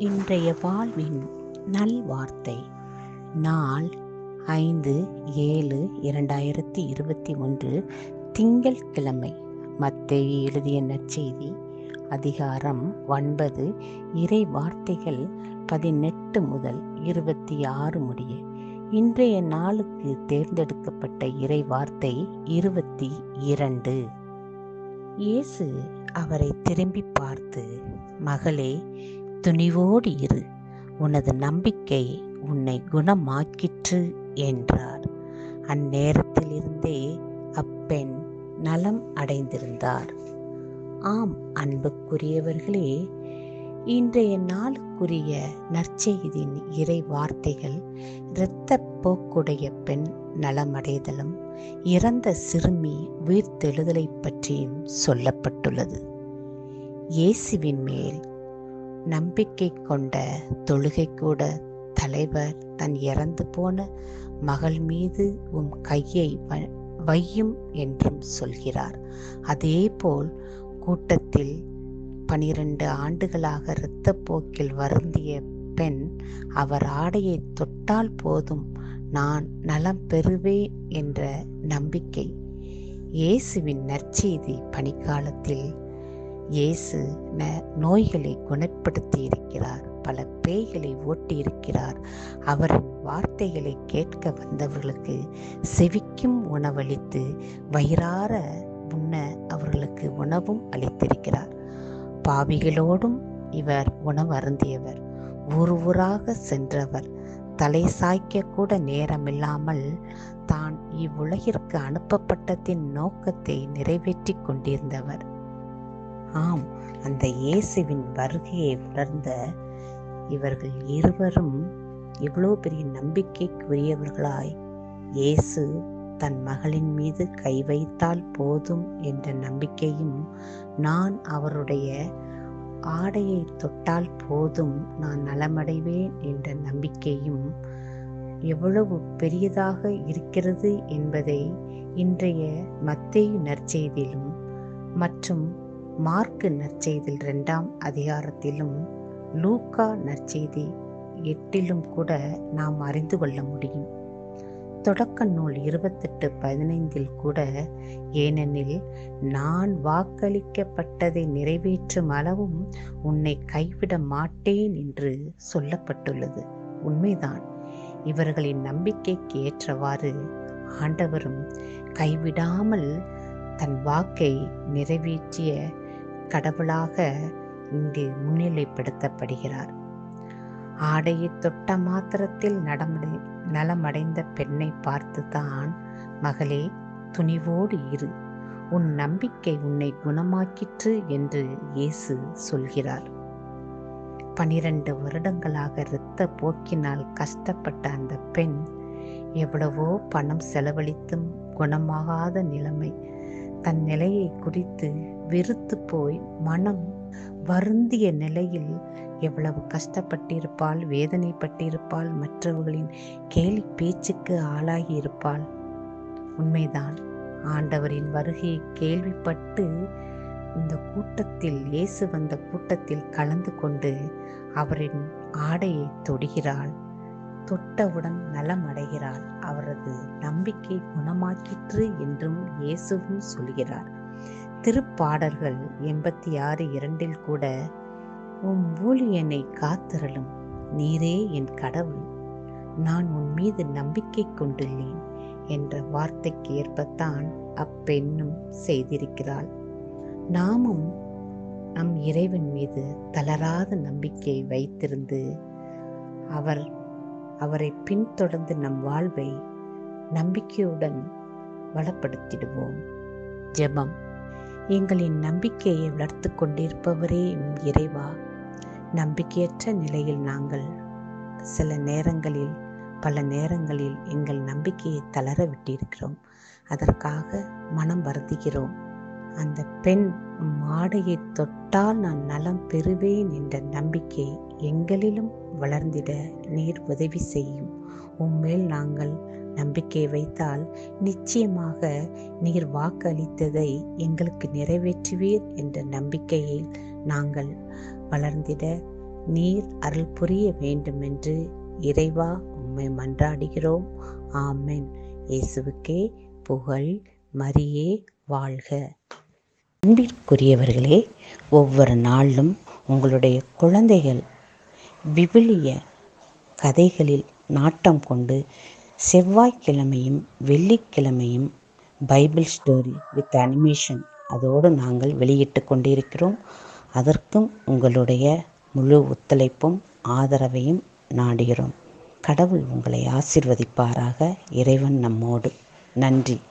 இன்றைய வாழ்வின் நல்வார்த்தை நாள் ஐந்து ஏழு இரண்டாயிரத்தி இருபத்தி ஒன்று திங்கட்கிழமை மத்தேயு எழுதிய நற்செய்தி அதிகாரம் ஒன்பது இறை வார்த்தைகள் பதினெட்டு முதல் இருபத்தி ஆறு முடிய இன்றைய நாளுக்கு தேர்ந்தெடுக்கப்பட்ட இறை வார்த்தை இருபத்தி இரண்டு இயேசு அவரை திரும்பி பார்த்து மகளே துணிவோடு இரு உனது நம்பிக்கை உன்னை குணமாக்கிற்று என்றார் அந்நேரத்திலிருந்தே அப்பெண் நலம் அடைந்திருந்தார் ஆம் அன்புக்குரியவர்களே இன்றைய நாளுக்குரிய நற்செய்தியின் இறை வார்த்தைகள் இரத்த போக்குடைய பெண் நலமடைதலும் இறந்த சிறுமி உயிர்த்தெழுதலை பற்றியும் சொல்லப்பட்டுள்ளது இயேசுவின் மேல் நம்பிக்கை கொண்ட தொழுகை கூட தலைவர் தன் இறந்து போன மகள் மீது உம் கையை வையும் என்றும் சொல்கிறார் அதேபோல் கூட்டத்தில் பனிரெண்டு ஆண்டுகளாக இரத்தப்போக்கில் வருந்திய பெண் அவர் ஆடையை தொட்டால் போதும் நான் நலம் பெறுவேன் என்ற நம்பிக்கை இயேசுவின் நற்செய்தி பனிக்காலத்தில் இயேசு ந நோய்களை குணப்படுத்தி இருக்கிறார் பல பேய்களை ஓட்டி இருக்கிறார் அவரின் வார்த்தைகளை கேட்க வந்தவர்களுக்கு செவிக்கும் உணவளித்து வயிறார உண்ண அவர்களுக்கு உணவும் அளித்திருக்கிறார் பாவிகளோடும் இவர் உணவு அருந்தியவர் ஊர் ஊராக சென்றவர் தலை சாய்க்க கூட நேரமில்லாமல் தான் இவ்வுலகிற்கு அனுப்பப்பட்டதின் நோக்கத்தை நிறைவேற்றி கொண்டிருந்தவர் ஆம் அந்த இயேசுவின் வருகையை உணர்ந்த இவர்கள் இருவரும் இவ்வளோ பெரிய நம்பிக்கைக்குரியவர்களாய் இயேசு தன் மகளின் மீது கை வைத்தால் போதும் என்ற நம்பிக்கையும் நான் அவருடைய ஆடையை தொட்டால் போதும் நான் நலமடைவேன் என்ற நம்பிக்கையும் எவ்வளவு பெரியதாக இருக்கிறது என்பதை இன்றைய மத்தேயு நற்செய்தியிலும் மற்றும் மார்க்கு நற்செய்தியில் இரண்டாம் அதிகாரத்திலும் லூக்கா நற்செய்தி எட்டிலும் கூட நாம் அறிந்து கொள்ள முடியும் தொடக்க நூல் இருபத்தெட்டு பதினைந்தில் கூட ஏனெனில் நான் வாக்களிக்கப்பட்டதை நிறைவேற்றும் அளவும் உன்னை கைவிட மாட்டேன் என்று சொல்லப்பட்டுள்ளது உண்மைதான் இவர்களின் நம்பிக்கைக்கு ஏற்றவாறு ஆண்டவரும் கைவிடாமல் தன் வாக்கை நிறைவேற்றிய கடவுளாக இங்கு முன்னிலைப்படுத்தப்படுகிறார் ஆடையை தொட்ட மாத்திரத்தில் நடமடை நலமடைந்த பெண்ணை பார்த்துதான் மகளே துணிவோடு இரு உன் நம்பிக்கை உன்னை குணமாக்கிற்று என்று இயேசு சொல்கிறார் பனிரெண்டு வருடங்களாக இரத்த போக்கினால் கஷ்டப்பட்ட அந்த பெண் எவ்வளவோ பணம் செலவழித்தும் குணமாகாத நிலைமை தன் நிலையை குறித்து வெறுத்து போய் மனம் வருந்திய நிலையில் எவ்வளவு கஷ்டப்பட்டிருப்பாள் வேதனைப்பட்டிருப்பாள் மற்றவர்களின் கேலி பேச்சுக்கு ஆளாகி இருப்பாள் உண்மைதான் ஆண்டவரின் வருகையை கேள்விப்பட்டு இந்த கூட்டத்தில் இயேசு வந்த கூட்டத்தில் கலந்து கொண்டு அவரின் ஆடையை தொடுகிறாள் தொட்டவுடன் நலம் அடைகிறாள் அவரது நம்பிக்கை குணமாக்கிற்று என்றும் இயேசுவும் சொல்கிறார் திருப்பாடல்கள் எண்பத்தி ஆறு இரண்டில் கூட உன் ஊழியனை காத்திரலும் நீரே என் கடவுள் நான் உன் மீது நம்பிக்கை கொண்டுள்ளேன் என்ற வார்த்தைக்கு ஏற்பத்தான் அப்பெண்ணும் செய்திருக்கிறாள் நாமும் நம் இறைவன் மீது தளராத நம்பிக்கை வைத்திருந்து அவர் அவரை பின்தொடர்ந்து நம் வாழ்வை நம்பிக்கையுடன் வளப்படுத்திடுவோம் ஜெபம் எங்களின் நம்பிக்கையை வளர்த்து கொண்டிருப்பவரே இறைவா நம்பிக்கையற்ற நிலையில் நாங்கள் சில நேரங்களில் பல நேரங்களில் எங்கள் நம்பிக்கையை தளர விட்டிருக்கிறோம் அதற்காக மனம் வருந்துகிறோம் அந்த பெண் மாடையை தொட்டால் நான் நலம் பெறுவேன் என்ற நம்பிக்கை எங்களிலும் வளர்ந்திட நீர் உதவி செய்யும் உம்மேல் நாங்கள் நம்பிக்கை வைத்தால் நிச்சயமாக நீர் வாக்களித்ததை எங்களுக்கு நிறைவேற்றுவீர் என்ற நம்பிக்கையில் நாங்கள் வளர்ந்திட நீர் அருள் புரிய வேண்டுமென்று இறைவா உம்மை மன்றாடுகிறோம் ஆமென் இயேசுவுக்கே புகழ் மரியே வாழ்க அன்பிற்குரியவர்களே ஒவ்வொரு நாளும் உங்களுடைய குழந்தைகள் விவிலிய கதைகளில் நாட்டம் கொண்டு செவ்வாய்க்கிழமையும் வெள்ளிக்கிழமையும் பைபிள் ஸ்டோரி வித் அனிமேஷன் அதோடு நாங்கள் வெளியிட்டு கொண்டிருக்கிறோம் அதற்கும் உங்களுடைய முழு ஒத்துழைப்பும் ஆதரவையும் நாடுகிறோம் கடவுள் உங்களை ஆசிர்வதிப்பாராக இறைவன் நம்மோடு நன்றி